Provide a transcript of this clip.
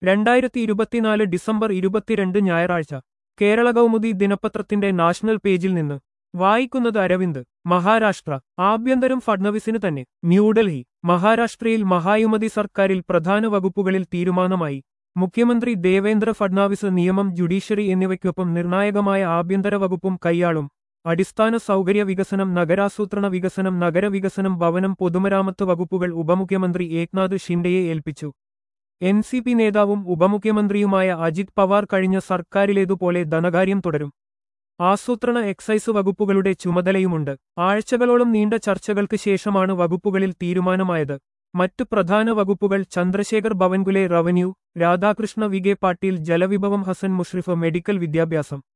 രണ്ടായിരത്തി ഇരുപത്തിനാല് ഡിസംബർ ഇരുപത്തിരണ്ട് ഞായറാഴ്ച കേരള കൗമുദി ദിനപത്രത്തിന്റെ നാഷണൽ പേജിൽ നിന്ന് വായിക്കുന്നത് അരവിന്ദ് മഹാരാഷ്ട്ര ആഭ്യന്തരം ഫഡ്നവിസിന് തന്നെ ന്യൂഡൽഹി മഹാരാഷ്ട്രയിൽ മഹായുമതി സർക്കാരിൽ പ്രധാന വകുപ്പുകളിൽ തീരുമാനമായി മുഖ്യമന്ത്രി ദേവേന്ദ്ര ഫഡ്നാവിസ് നിയമം ജുഡീഷ്യറി എന്നിവയ്ക്കൊപ്പം നിർണായകമായ ആഭ്യന്തര വകുപ്പും കൈയാളും അടിസ്ഥാന സൗകര്യ വികസനം നഗരാസൂത്രണ വികസനം നഗരവികസനം ഭവനം പൊതുമരാമത്ത് വകുപ്പുകൾ ഉപമുഖ്യമന്ത്രി ഏക്നാഥ് ഷിൻഡെയെ ഏൽപ്പിച്ചു എൻ സി പി നേതാവും ഉപമുഖ്യമന്ത്രിയുമായ അജിത് പവാർ കഴിഞ്ഞ സർക്കാരിലേതുപോലെ ധനകാര്യം തുടരും ആസൂത്രണ എക്സൈസ് വകുപ്പുകളുടെ ചുമതലയുമുണ്ട് ആഴ്ചകളോളം നീണ്ട ചർച്ചകൾക്ക് ശേഷമാണ് വകുപ്പുകളിൽ തീരുമാനമായത് മറ്റു പ്രധാന വകുപ്പുകൾ ചന്ദ്രശേഖർ ഭവൻകുലെ റവന്യൂ രാധാകൃഷ്ണ വിഗെ പാട്ടീൽ ജലവിഭവം ഹസൻ മുഷ്രിഫ് മെഡിക്കൽ വിദ്യാഭ്യാസം